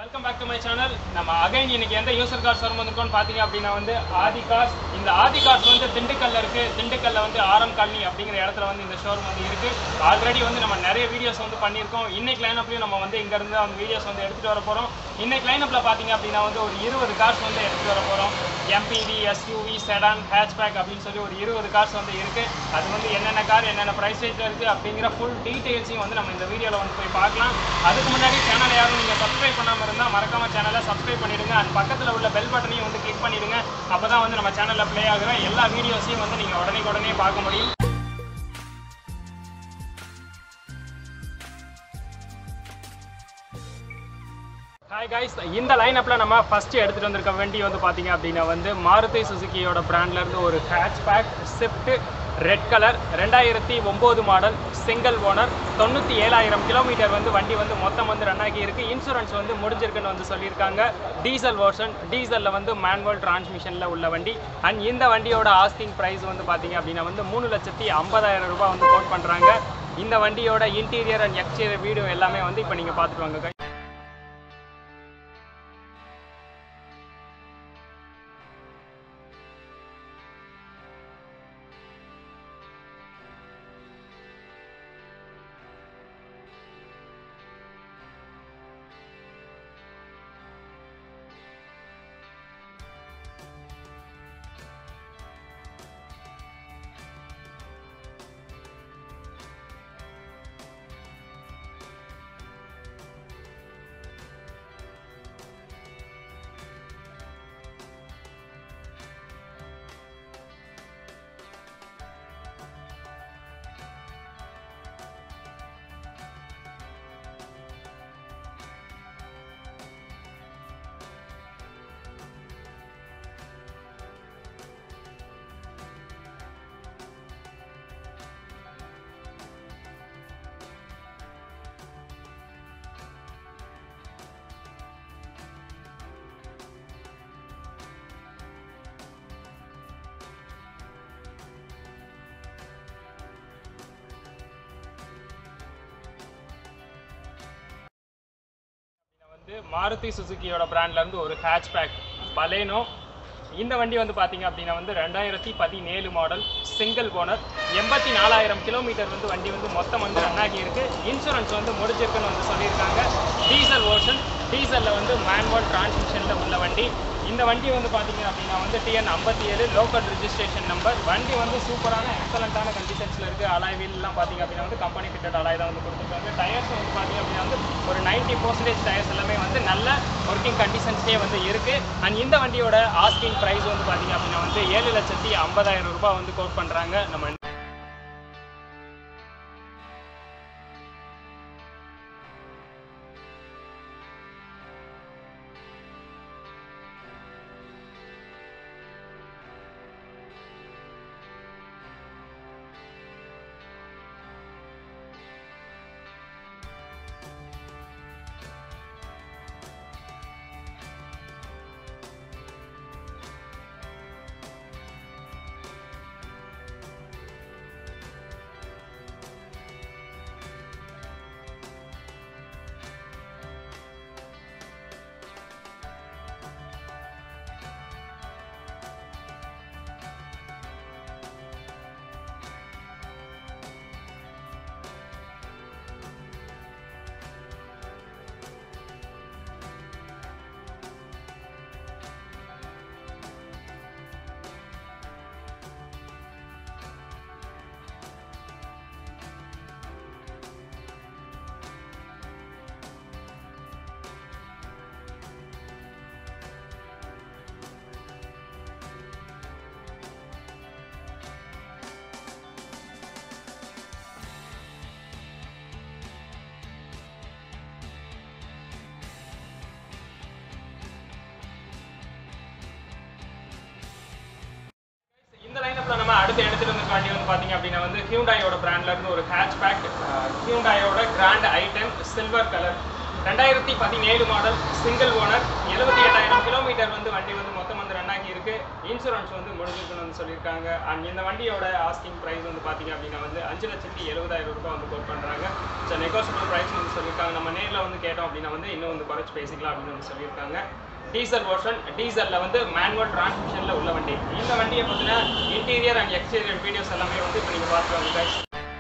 Welcome back to my channel நம்ம again இன்னைக்கு எந்த யூசர் கார்ஸ் வரும் வந்திருக்கோம்னு பார்த்தீங்க அப்படின்னா வந்து ஆதி கார்ஸ் இந்த ஆதி கார்ஸ் வந்து திண்டுக்கல்ல இருக்கு திண்டுக்கல்ல வந்து ஆரம் காலனி அப்படிங்கிற இடத்துல வந்து இந்த ஷோரூம் வந்து இருக்கு ஆல்ரெடி வந்து நம்ம நிறைய வீடியோஸ் வந்து பண்ணியிருக்கோம் இன்னைக்கு லைனப்லயும் நம்ம வந்து இங்க இருந்து அந்த வீடியோஸ் வந்து எடுத்துட்டு வர போறோம் இன்னைக்கு லைனப்ல பார்த்தீங்க அப்படின்னா வந்து ஒரு இருபது கார்ஸ் வந்து எடுத்துட்டு வர போறோம் எம்பிவி எஸ்யூவி செடான் ஹேட்ச்பேக் அப்படின்னு சொல்லி ஒரு இருபது கார்ஸ் வந்து இருக்கு அது வந்து என்னென்ன கார் என்னென்ன ப்ரைஸ் ரேட்ல இருக்கு அப்படிங்கிற ஃபுல் டீடைல்ஸையும் வந்து நம்ம இந்த வீடியோவில் வந்து போய் பார்க்கலாம் அதுக்கு முன்னாடி சேனலை யாரும் நீங்கள் சப்ஸ்கிரைப் பண்ணாமல் இருந்தால் மறக்காம சேனலை சப்ஸ்கிரைப் பண்ணிடுங்க அது பக்கத்தில் உள்ள பெல் பட்டனையும் வந்து கிளிக் பண்ணிடுங்க அப்போ தான் வந்து நம்ம சேனலில் ப்ளே ஆகுற எல்லா வீடியோஸையும் வந்து நீங்கள் உடனே உடனே பார்க்க முடியும் ஹாய் காய்ஸ் இந்த லைனப்பில் நம்ம ஃபர்ஸ்ட் எடுத்துகிட்டு வந்திருக்க வண்டி வந்து பார்த்தீங்க அப்படின்னா வந்து மாருதி சுசுக்கியோட பிராண்ட்லேருந்து ஒரு ஹேட்ச்பேக் ஸ்விஃப்ட் ரெட் கலர் ரெண்டாயிரத்தி ஒம்பது மாடல் சிங்கிள் ஓனர் தொண்ணூற்றி ஏழாயிரம் கிலோமீட்டர் வந்து வண்டி வந்து மொத்தம் வந்து ரன் ஆகி இருக்கு இன்சூரன்ஸ் வந்து முடிஞ்சிருக்குன்னு வந்து சொல்லியிருக்காங்க டீசல் வெர்ஷன் டீசலில் வந்து மேனுவல் டிரான்ஸ்மிஷனில் உள்ள வண்டி அண்ட் இந்த வண்டியோட ஆஸ்கிங் ப்ரைஸ் வந்து பார்த்தீங்க அப்படின்னா வந்து மூணு லட்சத்தி ஐம்பதாயிரம் ரூபாய் வந்து கோட் பண்ணுறாங்க இந்த வண்டியோட இன்டீரியர் அண்ட் எக்ஸ்டீரியர் வீடியோ எல்லாமே வந்து இப்போ நீங்கள் பார்த்துட்டு வாங்க guys. வந்து மாருதி சுசுக்கியோட பிராண்ட்ல இருந்து ஒரு ஹேட்ச்பேக் பலேனோ இந்த வண்டி வந்து பார்த்தீங்க அப்படின்னா வந்து ரெண்டாயிரத்தி பதினேழு மாடல் சிங்கிள் ஓனர் எண்பத்தி நாலாயிரம் கிலோமீட்டர் வந்து வண்டி வந்து மொத்தம் வந்து ரன் ஆகி இருக்கு இன்சூரன்ஸ் வந்து முடிச்சிருக்குன்னு வந்து சொல்லியிருக்காங்க டீசல் ஓர்ஷன் டீசலில் வந்து மேனுவல் டிரான்ஸ்மிஷனில் உள்ள வண்டி இந்த வண்டி வந்து பார்த்தீங்க அப்படின்னா வந்து டிஎன் ஐம்பத்தி ஏழு லோக்கல் ரிஜிஸ்ட்ரேஷன் நம்பர் வண்டி வந்து சூப்பரான எக்ஸலண்ட்டான கண்டிஷன்ஸில் இருக்குது அலாய் வீல்லாம் பார்த்தீங்க அப்படின்னா வந்து கம்பெனி ஃபிட்டட் அலாய் தான் வந்து கொடுத்துருக்காங்க டயர்ஸ் வந்து பார்த்தீங்க அப்படின்னா வந்து ஒரு நைன்ட்டி பர்சன்டேஜ் டயர்ஸ் எல்லாமே வந்து நல்ல ஒர்க்கிங் கண்டிஷன்ஸ்லேயே வந்து இருக்குது அண்ட் இந்த வண்டியோட ஆஸ்கிங் ப்ரைஸ் வந்து பார்த்தீங்க அப்படின்னா வந்து ஏழு லட்சத்தி ஐம்பதாயிரம் ரூபாய் வந்து கோட் பண்ணுறாங்க நம்ம இந்த லைனப்ல நம்ம அடுத்து எடுத்துட்டு வந்த வண்டி வந்து பாத்தீங்க அப்படின்னா வந்து ஹியூண்டாயோட பிராண்ட்ல இருந்து ஒரு ஹேட்ச்பேக் ஹியூண்டாயோட கிராண்ட் ஐட்டன் சில்வர் கலர் ரெண்டாயிரத்தி பதினேழு மாடல் சிங்கிள் ஓனர் எழுபத்தி எட்டாயிரம் கிலோமீட்டர் வந்து வண்டி வந்து மொத்தம் வந்து ரன் ஆகி இருக்கு இருக்கு இன்சூரன்ஸ் வந்து முடிஞ்சிருக்குன்னு வந்து சொல்லியிருக்காங்க அண்ட் இந்த வண்டியோட ஆஸ்கிங் ப்ரைஸ் வந்து பார்த்தீங்க அப்படின்னா வந்து அஞ்சு லட்சத்தி எழுபதாயிரம் ரூபாய் வந்து கோட் பண்ணுறாங்க ஸோ நெகோசியபிள் ப்ரைஸ் வந்து சொல்லியிருக்காங்க நம்ம நேரில் வந்து கேட்டோம் அப்படின்னா வந்து இன்னும் வந்து குறைச்சி பேசிக்கலாம் அப்படின்னு வந்து சொல்லியிருக்காங்க டீசல் வெர்ஷன் டீசலில் வந்து மேனுவல் டிரான்ஸ்மிஷனில் உள்ள வண்டி இந்த வண்டியை பற்றின இன்டீரியர் அண்ட் எக்ஸ்டீரியர் வீடியோஸ் எல்லாமே வந்து இப்போ நீங்கள் பார்த்துருவாங்க guys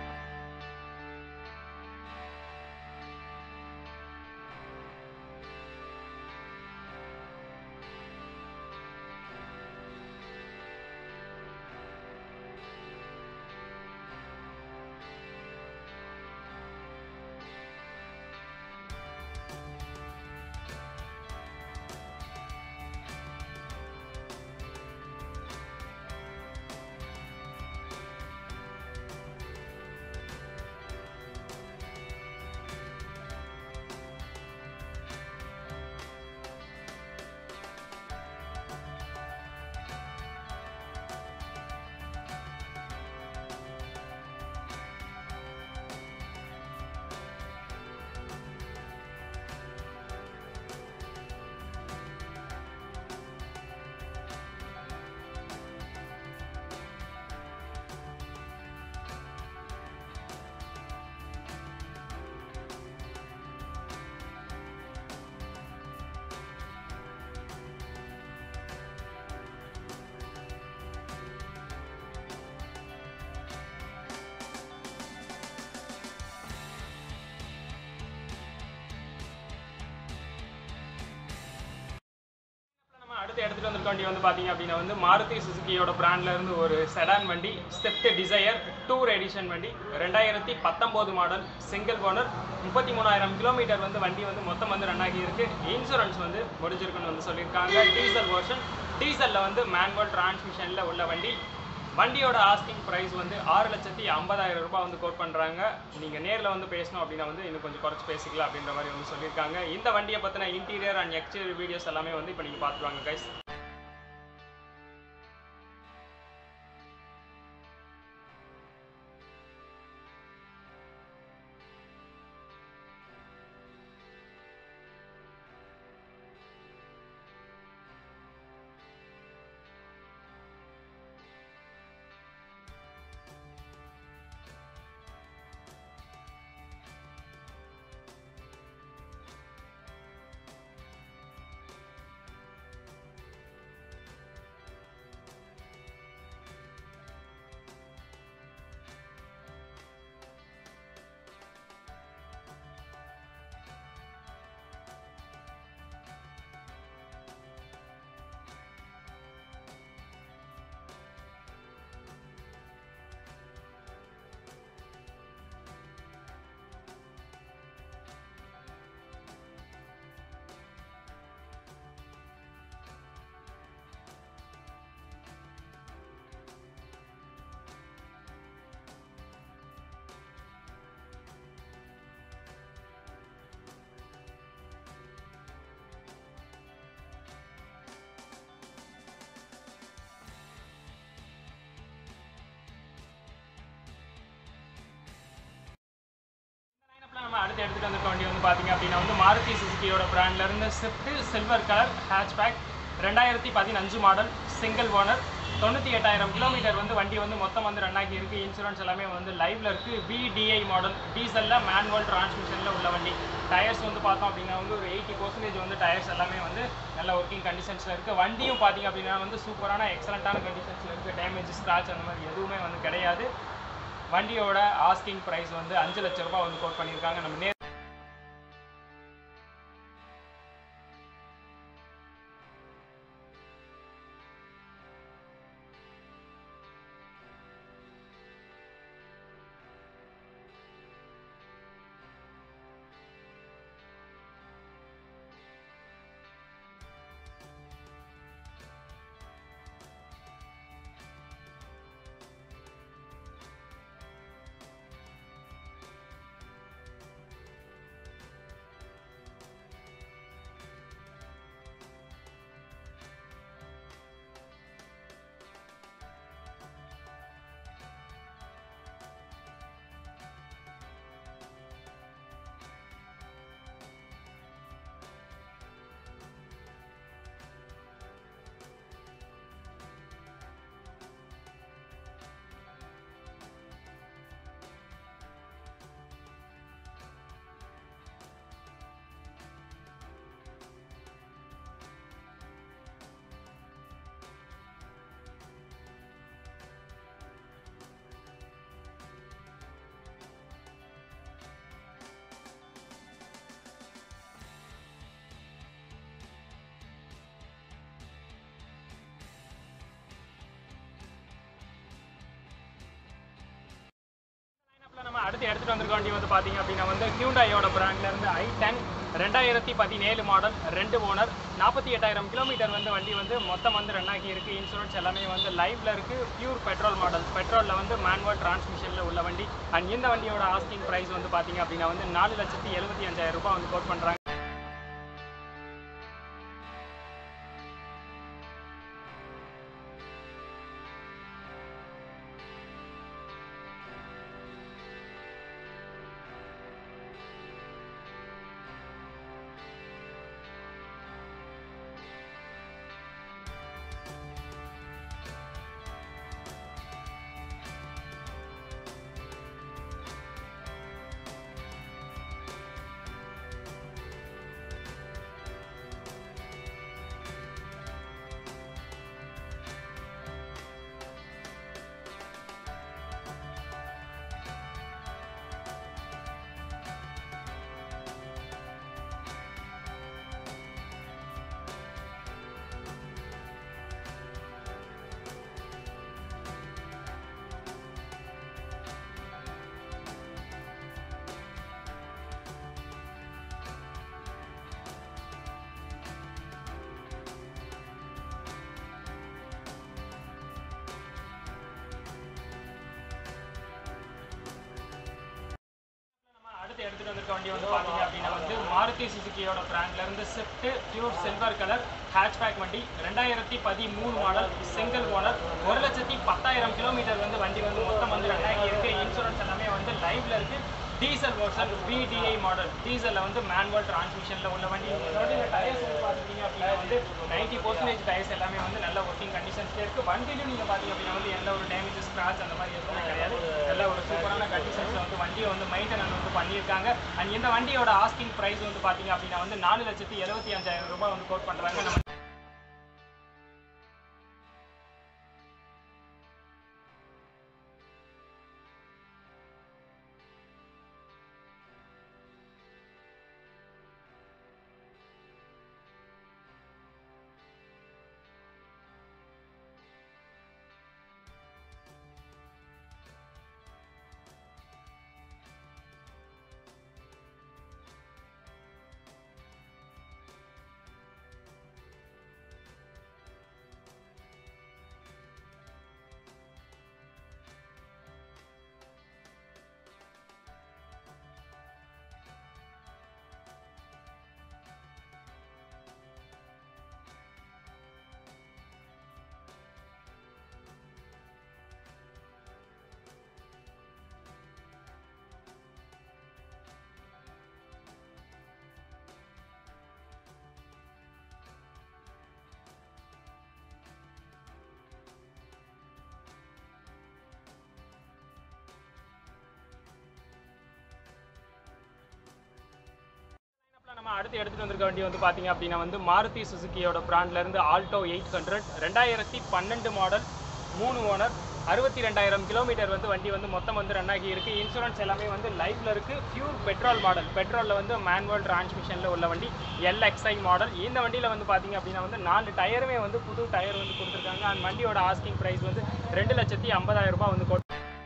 நம்ம அடுத்து எடுத்துட்டு வந்திருக்க வண்டி வந்து பாத்தீங்க அப்படின்னா வந்து மாருதி சுசுகியோட பிராண்ட்ல இருந்து ஒரு செடான் வண்டி ஸ்டெப்ட் டிசையர் டூர் எடிஷன் வண்டி ரெண்டாயிரத்தி பத்தொம்போது மாடல் சிங்கிள் ஓனர் முப்பத்தி மூணாயிரம் கிலோமீட்டர் வந்து வண்டி வந்து மொத்தம் வந்து ரன் ஆகி இருக்கு இன்சூரன்ஸ் வந்து முடிஞ்சிருக்குன்னு வந்து சொல்லியிருக்காங்க டீசல் வெர்ஷன் டீசல்ல வந்து மேனுவல் டிரான்ஸ்மிஷன்ல உள்ள வண்டி வண்டியோட ஆஸ்கிங் ப்ரைஸ் வந்து ஆறு லட்சத்தி ஐம்பதாயிரம் ரூபாய் வந்து கோட் பண்ணுறாங்க நீங்கள் நேரில் வந்து பேசணும் அப்படின்னா வந்து இன்னும் கொஞ்சம் குறைச்சி பேசிக்கலாம் அப்படின்ற மாதிரி வந்து சொல்லியிருக்காங்க இந்த வண்டியை பற்றின இன்டீரியர் அண்ட் எக்ஸ்டீரியர் வீடியோஸ் எல்லாமே வந்து இப்போ நீங்கள் பார்த்துருவாங்க கைஸ் நம்ம அடுத்து எடுத்துட்டு வந்திருக்க வண்டி வந்து பாத்தீங்க அப்படின்னா வந்து மாருதி சுசுகியோட பிராண்ட்ல இருந்து ஸ்விஃப்ட் சில்வர் கலர் ஹேட்ச்பேக் ரெண்டாயிரத்தி பதினஞ்சு மாடல் சிங்கிள் ஓனர் தொண்ணூற்றி எட்டாயிரம் கிலோமீட்டர் வந்து வண்டி வந்து மொத்தம் வந்து ரன் ஆகி இருக்கு இன்சூரன்ஸ் எல்லாமே வந்து லைவ்ல இருக்கு விடிஐ மாடல் டீசல்ல மேனுவல் டிரான்ஸ்மிஷன்ல உள்ள வண்டி டயர்ஸ் வந்து பார்த்தோம் அப்படின்னா வந்து ஒரு எயிட்டி பர்சன்டேஜ் வந்து டயர்ஸ் எல்லாமே வந்து நல்ல ஒர்க்கிங் கண்டிஷன்ஸ்ல இருக்கு வண்டியும் பார்த்தீங்க அப்படின்னா வந்து சூப்பரான எக்ஸலண்ட்டான கண்டிஷன்ஸ்ல இருக்கு டேமேஜ் ஸ்க்ராட்ச் அந்த மாதிரி எதுவுமே வந்து கிடையாது வண்டியோட ஆஸ்கிங் ப்ரைஸ் வந்து அஞ்சு லட்ச ரூபாய் வந்து கோட் பண்ணியிருக்காங்க நம்ம நேர் அடுத்து எடுத்துட்டு வந்திருக்க வண்டி வந்து பாத்தீங்க அப்படின்னா வந்து ஹியூண்டாயோட பிராண்ட்ல இருந்து ஐ டென் ரெண்டாயிரத்தி பதினேழு மாடல் ரெண்டு ஓனர் நாற்பத்தி எட்டாயிரம் கிலோமீட்டர் வந்து வண்டி வந்து மொத்தம் வந்து ரன் ஆகி இருக்கு இன்சூரன்ஸ் எல்லாமே வந்து லைவ்ல இருக்கு பியூர் பெட்ரோல் மாடல் பெட்ரோல்ல வந்து மேனுவல் டிரான்ஸ்மிஷன்ல உள்ள வண்டி அண்ட் இந்த வண்டியோட ஆஸ்கிங் பிரைஸ் வந்து பாத்தீங்க அப்படின்னா வந்து நாலு லட்சத்தி எழுபத்தி அஞ்சாயிரம் ரூபாய் வந்து கோட் பண்றாங்க நம்ம அடுத்து எடுத்துட்டு வந்திருக்க வண்டி வந்து பாத்தீங்க அப்படின்னா வந்து மாருதி சுசுகியோட பிராண்ட்ல இருந்து Swift pure silver colour hatchback வண்டி ரெண்டாயிரத்தி பதிமூணு மாடல் சிங்கிள் ஓனர் ஒரு லட்சத்தி பத்தாயிரம் கிலோமீட்டர் வந்து வண்டி வந்து மொத்தம் வந்து ரெண்டாயிரம் இருக்கு இன்சூரன்ஸ் எல்லாமே வந்து லைவ்ல இருக்கு டீசல் வெர்ஷன் VDI மாடல் டீசல்ல வந்து மேனுவல் டிரான்ஸ்மிஷன்ல உள்ள வண்டி வண்டியில டயர்ஸ் வந்து பாத்துக்கிட்டீங்க அப்படின்னா வந்து நைன்டி பர்சன்டேஜ் டயர்ஸ் எல்லாமே வந்து நல்ல ஒர்க்கிங் கண்டிஷன்ஸ்ல இருக்கு வண்டியிலும் நீங்க பாத்தீங்க அப்படின்னா வந்து எந்த ஒரு டேமேஜ் ஸ்கிராச் அந்த மாதிரி எதுவுமே கிடையாது நல்ல ஒரு சூப்பரான கண்டிஷன்ஸ்ல வந்து வண்டியை வந்து மெயின்டெனன்ஸ் வந்து பண்ணியிருக்காங்க அண்ட் இந்த வண்டியோட ஆஸ்கிங் பிரைஸ் வந்து பாத்தீங்க அப்படின்னா வந்து நாலு லட்சத்தி எழுபத்தி அஞ்சாயிரம் ரூபாய் வந்து கோட் பண்றாங்க நம்ம நம்ம அடுத்து எடுத்துட்டு வந்திருக்க வண்டி வந்து பாத்தீங்க அப்படின்னா வந்து மாருதி சுசுகியோட பிராண்ட்ல இருந்து ஆல்டோ எயிட் ஹண்ட்ரட் ரெண்டாயிரத்தி பன்னெண்டு மாடல் மூணு ஓனர் அறுபத்தி ரெண்டாயிரம் கிலோமீட்டர் வந்து வண்டி வந்து மொத்தம் வந்து ரன் ஆகி இருக்கு இன்சூரன்ஸ் எல்லாமே வந்து லைவ்ல இருக்கு பியூர் பெட்ரோல் மாடல் பெட்ரோல்ல வந்து மேனுவல் டிரான்ஸ்மிஷன்ல உள்ள வண்டி எல்எக்ஸ்ஐ மாடல் இந்த வண்டியில வந்து பாத்தீங்க அப்படின்னா வந்து நாலு டயருமே வந்து புது டயர் வந்து கொடுத்துருக்காங்க அந்த வண்டியோட ஆஸ்கிங் பிரைஸ் வந்து ரெண்டு லட்சத்தி ஐம்பதாயிரம் ரூபாய் வந்து கொடு-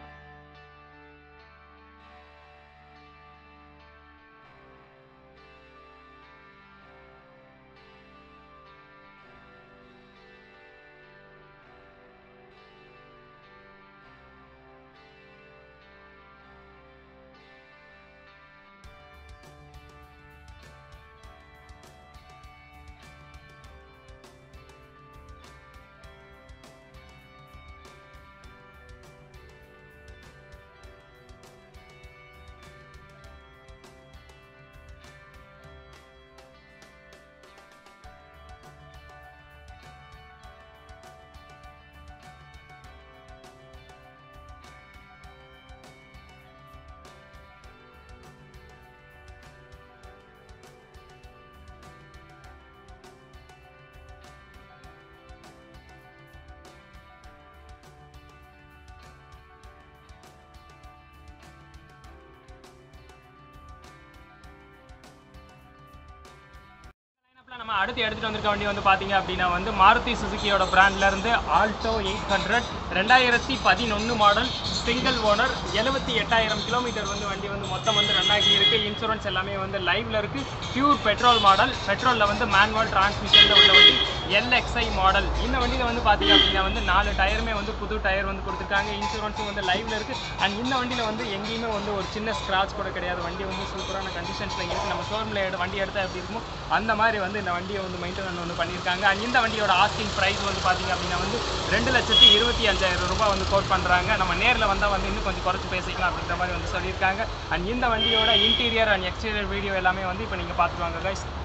நம்ம அடுத்து எடுத்துட்டு வந்திருக்க வண்டி வந்து பாத்தீங்க அப்படின்னா வந்து மாருதி சுசுகியோட பிராண்ட்ல இருந்து ஆல்டோ எயிட் ஹண்ட்ரட் ரெண்டாயிரத்தி பதினொன்று மாடல் சிங்கிள் ஓனர் எழுபத்தி எட்டாயிரம் கிலோமீட்டர் வந்து வண்டி வந்து மொத்தம் வந்து ரன் ஆகி இருக்கு இன்சூரன்ஸ் எல்லாமே வந்து லைவ்ல இருக்கு பியூர் பெட்ரோல் மாடல் பெட்ரோல்ல வந்து மேனுவல் டிரான்ஸ்மிஷன்ல உள்ள வண்டி எல்எக்ஸ்ஐ மாடல் இந்த வண்டியில வந்து பாத்தீங்க அப்படின்னா வந்து நாலு டயருமே வந்து புது டயர் வந்து கொடுத்துருக்காங்க இன்சூரன்ஸும் வந்து லைவ்ல இருக்கு அண்ட் இந்த வண்டியில வந்து எங்கேயுமே வந்து ஒரு சின்ன ஸ்கிராச் கூட கிடையாது வண்டி வந்து சூப்பரான கண்டிஷன்ஸ்ல இருக்கு நம்ம ஷோரூம்ல வண்டி எடுத்தா எப்படி இருக்குமோ அந்த மாதிரி வந்து இந்த வண்டியை வந்து மெயின்டெனன் வந்து பண்ணியிருக்காங்க அண்ட் இந்த வண்டியோட ஆஸ்கிங் பிரைஸ் வந்து பாத்தீங்க அப்படின்னா வந்து ரெண்டு லட்சத்தி இருபத்தி அஞ்சாயிரம் ரூபாய் வந்து கோட் பண்றாங்க நம்ம நேர்ல வந்தா வந்து இன்னும் கொஞ்சம் குறைச்சு பேசிக்கலாம் அப்படின்ற மாதிரி வந்து சொல்லியிருக்காங்க அண்ட் இந்த வண்டியோட இன்டீரியர் அண்ட் எக்ஸ்டீரியர் வீடியோ எல்லாமே வந்து இப்போ நீங்க பார்த்துட்டு வாங்க guys